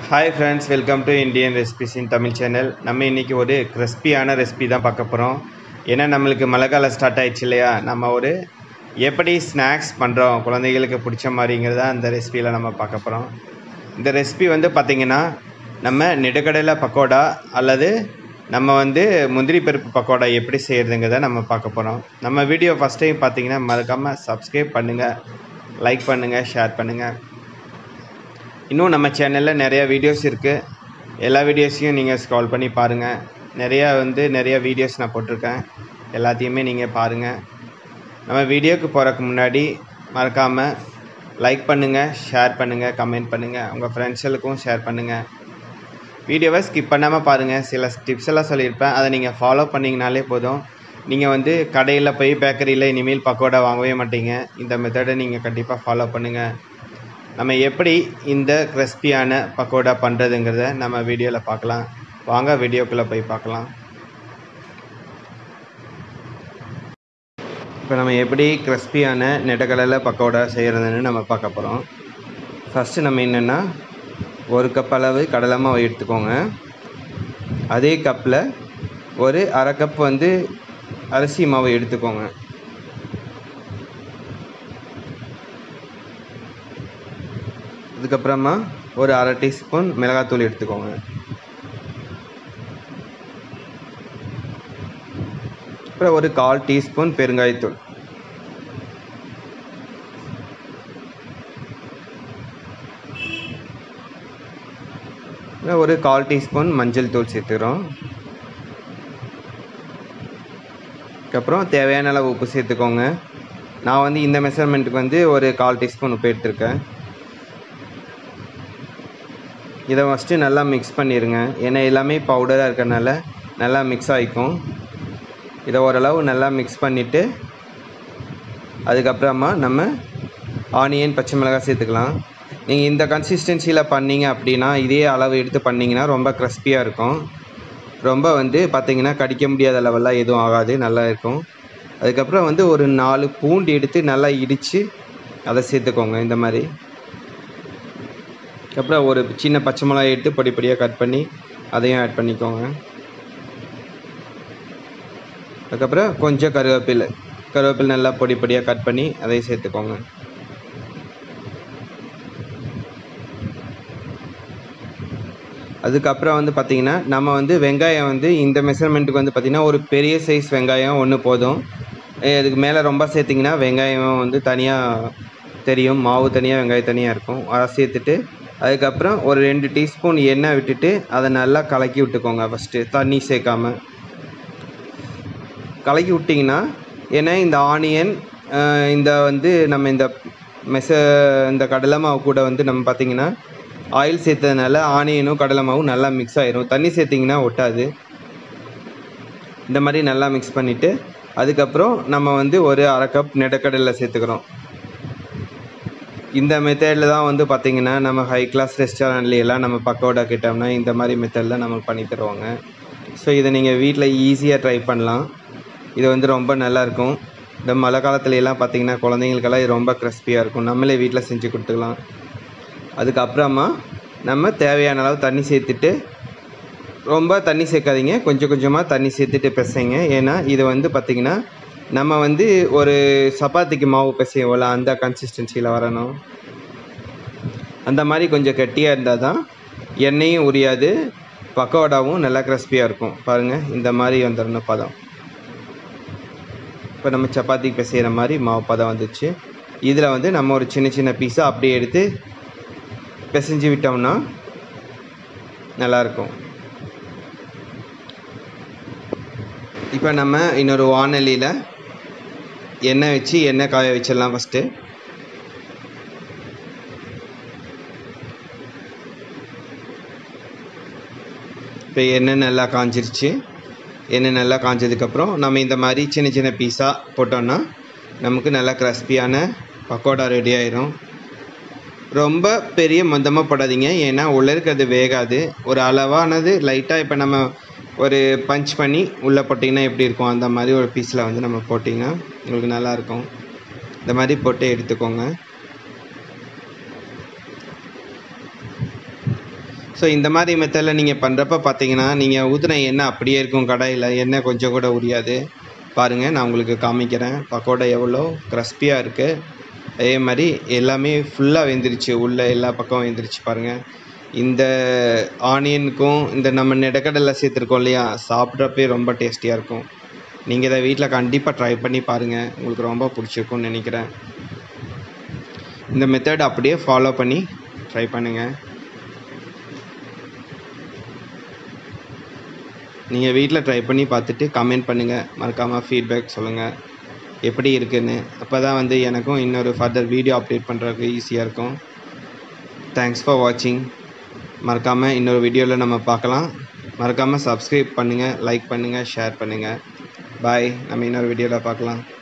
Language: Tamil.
hi friends welcome to Indian recipes in Tamil channel நம்ம இன்றைக்கி ஒரு கிறிஸ்பியான ரெசிபி தான் பார்க்க போகிறோம் ஏன்னா நம்மளுக்கு மழை காலம் ஸ்டார்ட் ஆயிடுச்சு இல்லையா நம்ம ஒரு எப்படி ஸ்நாக்ஸ் பண்ணுறோம் குழந்தைகளுக்கு பிடிச்ச மாதிரிங்கிறத அந்த ரெசிபியில் நம்ம பார்க்க போகிறோம் இந்த ரெசிபி வந்து பார்த்திங்கன்னா நம்ம நெடுக்கடலை பக்கோடா அல்லது நம்ம வந்து முந்திரி பருப்பு பக்கோடா எப்படி செய்கிறதுங்கிறத நம்ம பார்க்க போகிறோம் நம்ம வீடியோ ஃபஸ்ட் டைம் பார்த்தீங்கன்னா மறக்காமல் சப்ஸ்கிரைப் பண்ணுங்கள் லைக் பண்ணுங்கள் ஷேர் பண்ணுங்கள் இன்னும் நம்ம சேனலில் நிறையா வீடியோஸ் இருக்குது எல்லா வீடியோஸையும் நீங்கள் ஸ்க்ரால் பண்ணி பாருங்கள் நிறையா வந்து நிறைய வீடியோஸ் நான் போட்டிருக்கேன் எல்லாத்தையுமே நீங்கள் பாருங்கள் நம்ம வீடியோக்கு போகிறதுக்கு முன்னாடி மறக்காமல் லைக் பண்ணுங்கள் ஷேர் பண்ணுங்கள் கமெண்ட் பண்ணுங்கள் உங்கள் ஃப்ரெண்ட்ஸுகளுக்கும் ஷேர் பண்ணுங்கள் வீடியோவை ஸ்கிப் பண்ணாமல் பாருங்கள் சில டிப்ஸ் எல்லாம் சொல்லியிருப்பேன் அதை நீங்கள் ஃபாலோ பண்ணிங்கனாலே போதும் நீங்கள் வந்து கடையில் போய் பேக்கரியில் இனிமேல் பக்கோடா வாங்கவே மாட்டீங்க இந்த மெத்தடை நீங்கள் கண்டிப்பாக ஃபாலோ பண்ணுங்கள் நம்ம எப்படி இந்த கிறிஸ்பியான பக்கோடா பண்ணுறதுங்கிறத நம்ம வீடியோவில் பார்க்கலாம் வாங்க வீடியோக்குள்ளே போய் பார்க்கலாம் இப்போ நம்ம எப்படி கிறிஸ்பியான நெட்டக்கடலை பக்கோடா செய்கிறதுன்னு நம்ம பார்க்க போகிறோம் ஃபஸ்ட்டு நம்ம என்னென்னா ஒரு கப் அளவு கடலை மாவு எடுத்துக்கோங்க அதே கப்பில் ஒரு அரை கப் வந்து அரிசி மாவு எடுத்துக்கோங்க அதுக்கப்புறமா ஒரு அரை டீஸ்பூன் மிளகாத்தூள் எடுத்துக்கோங்க அப்புறம் ஒரு கால் டீஸ்பூன் பெருங்காயத்தூள் ஒரு கால் டீஸ்பூன் மஞ்சள் தூள் சேர்த்துக்கிறோம் அதுக்கப்புறம் தேவையான அளவு உப்பு சேர்த்துக்கோங்க நான் வந்து இந்த மெஷர்மெண்ட்டுக்கு வந்து ஒரு கால் டீஸ்பூன் உப்பு எடுத்திருக்கேன் இதை ஃபஸ்ட்டு நல்லா மிக்ஸ் பண்ணிடுங்க ஏன்னா எல்லாமே பவுடராக இருக்கிறனால நல்லா மிக்ஸ் ஆகிக்கும் இதை ஓரளவு நல்லா மிக்ஸ் பண்ணிவிட்டு அதுக்கப்புறமா நம்ம ஆனியன் பச்சை மிளகாய் சேர்த்துக்கலாம் நீங்கள் இந்த கன்சிஸ்டன்சியில் பண்ணீங்க அப்படின்னா இதே அளவு எடுத்து பண்ணிங்கன்னா ரொம்ப க்ரிஸ்பியாக இருக்கும் ரொம்ப வந்து பார்த்திங்கன்னா கடிக்க முடியாத லெவலில் எதுவும் ஆகாது நல்லா இருக்கும் அதுக்கப்புறம் வந்து ஒரு நாலு பூண்டு எடுத்து நல்லா இடித்து அதை சேர்த்துக்கோங்க இந்த மாதிரி அப்புறம் ஒரு சின்ன பச்சை மிளகாய் எடுத்து பொடி பொடியாக கட் பண்ணி அதையும் ஆட் பண்ணிக்கோங்க அதுக்கப்புறம் கொஞ்சம் கருவேப்பிலை கருவேப்பிலை நல்லா பொடி பொடியாக கட் பண்ணி அதையும் சேர்த்துக்கோங்க அதுக்கப்புறம் வந்து பார்த்திங்கன்னா நம்ம வந்து வெங்காயம் வந்து இந்த மெஷர்மெண்ட்டுக்கு வந்து பார்த்திங்கன்னா ஒரு பெரிய சைஸ் வெங்காயம் ஒன்று போதும் அதுக்கு மேலே ரொம்ப சேர்த்திங்கன்னா வெங்காயம் வந்து தனியாக தெரியும் மாவு தனியாக வெங்காயம் தனியாக இருக்கும் அதை சேர்த்துட்டு அதுக்கப்புறம் ஒரு ரெண்டு டீஸ்பூன் எண்ணெய் விட்டுட்டு அதை நல்லா கலக்கி விட்டுக்கோங்க ஃபஸ்ட்டு தண்ணி சேர்க்காம கலக்கி விட்டிங்கன்னா ஏன்னா இந்த ஆனியன் இந்த வந்து நம்ம இந்த மெச இந்த கடலை மாவு கூட வந்து நம்ம பார்த்திங்கன்னா ஆயில் சேர்த்ததுனால ஆனியனும் கடலை மாவும் நல்லா மிக்ஸ் ஆயிரும் தண்ணி சேர்த்திங்கன்னா ஒட்டாது இந்த மாதிரி நல்லா மிக்ஸ் பண்ணிவிட்டு அதுக்கப்புறம் நம்ம வந்து ஒரு அரை கப் நெடக்கடலை சேர்த்துக்கிறோம் இந்த மெத்தடில் தான் வந்து பார்த்திங்கன்னா நம்ம ஹை கிளாஸ் ரெஸ்டாரண்ட்லையெல்லாம் நம்ம பக்கோடா கிட்டோம்னா இந்த மாதிரி மெத்தடில் நமக்கு பண்ணி தருவாங்க ஸோ இதை நீங்கள் வீட்டில் ஈஸியாக ட்ரை பண்ணலாம் இது வந்து ரொம்ப நல்லாயிருக்கும் இந்த மழை காலத்துலலாம் பார்த்திங்கன்னா குழந்தைங்களுக்கெல்லாம் இது ரொம்ப கிறிஸ்பியாக இருக்கும் நம்மளே வீட்டில் செஞ்சு கொடுத்துக்கலாம் அதுக்கப்புறமா நம்ம தேவையான அளவு தண்ணி சேர்த்துட்டு ரொம்ப தண்ணி சேர்க்காதீங்க கொஞ்சம் கொஞ்சமாக தண்ணி சேர்த்துட்டு பிசைங்க ஏன்னா இது வந்து பார்த்திங்கன்னா நம்ம வந்து ஒரு சப்பாத்திக்கு மாவு பிசைவோம்ல அந்த கன்சிஸ்டன்சியில் வரணும் அந்த மாதிரி கொஞ்சம் கெட்டியாக இருந்தால் தான் எண்ணெயும் உரியாது பக்கோடாவும் நல்லா கிறிஸ்பியாக இருக்கும் பாருங்கள் இந்த மாதிரி வந்துடணும் பதம் இப்போ நம்ம சப்பாத்திக்கு பிசைகிற மாதிரி மாவு பதம் வந்துச்சு இதில் வந்து நம்ம ஒரு சின்ன சின்ன பீஸாக அப்படியே எடுத்து பிசைஞ்சு விட்டோம்னா நல்லாயிருக்கும் இப்போ நம்ம இன்னொரு வானொலியில் எண்ணெய் வச்சு எண்ணெய் காய வச்சிடலாம் ஃபஸ்ட்டு இப்போ எண்ணெய் நல்லா காஞ்சிருச்சு எண்ணெய் நல்லா காஞ்சதுக்கப்புறம் நம்ம இந்த மாதிரி சின்ன சின்ன பீஸாக போட்டோம்னா நமக்கு நல்லா கிறிஸ்பியான பக்கோடா ரெடி ஆயிரும் ரொம்ப பெரிய மந்தமாக போடாதீங்க ஏன்னா உள்ளே இருக்கிறது வேகாது ஒரு அளவானது லைட்டாக இப்போ நம்ம ஒரு பஞ்ச் பண்ணி உள்ளே போட்டிங்கன்னா எப்படி இருக்கும் அந்த மாதிரி ஒரு பீஸில் வந்து நம்ம போட்டிங்கன்னா உங்களுக்கு நல்லாயிருக்கும் இந்த மாதிரி போட்டு எடுத்துக்கோங்க ஸோ இந்த மாதிரி மெத்தடில் நீங்கள் பண்ணுறப்ப பார்த்தீங்கன்னா நீங்கள் ஊற்றின எண்ணெய் அப்படியே இருக்கும் கடாயில் எண்ணெய் கொஞ்சம் கூட உரியாது பாருங்கள் நான் உங்களுக்கு காமிக்கிறேன் பக்கோடா எவ்வளோ கிறிஸ்பியாக இருக்குது அதே மாதிரி எல்லாமே ஃபுல்லாக வெந்துருச்சு உள்ளே எல்லா பக்கம் வெந்துருச்சு பாருங்கள் இந்த ஆனியனுக்கும் இந்த நம்ம நெடக்கடலை சேர்த்துருக்கோம் இல்லையா சாப்பிட்றப்பே ரொம்ப டேஸ்டியாக இருக்கும் நீங்கள் இதை வீட்டில் கண்டிப்பாக ட்ரை பண்ணி பாருங்கள் உங்களுக்கு ரொம்ப பிடிச்சிருக்கும்னு நினைக்கிறேன் இந்த மெத்தட் அப்படியே ஃபாலோ பண்ணி ட்ரை பண்ணுங்கள் நீங்கள் வீட்டில் ட்ரை பண்ணி பார்த்துட்டு கமெண்ட் பண்ணுங்கள் மறக்காமல் ஃபீட்பேக் சொல்லுங்கள் எப்படி இருக்குன்னு அப்போ தான் வந்து எனக்கும் இன்னொரு ஃபர்தர் வீடியோ அப்டேட் பண்ணுறதுக்கு ஈஸியாக இருக்கும் தேங்க்ஸ் ஃபார் வாட்சிங் மறக்காமல் இன்னொரு வீடியோவில் நம்ம பார்க்கலாம் மறக்காமல் சப்ஸ்கிரைப் பண்ணுங்கள் லைக் பண்ணுங்கள் ஷேர் பண்ணுங்கள் பாய் நம்ம இன்னொரு வீடியோவில் பார்க்கலாம்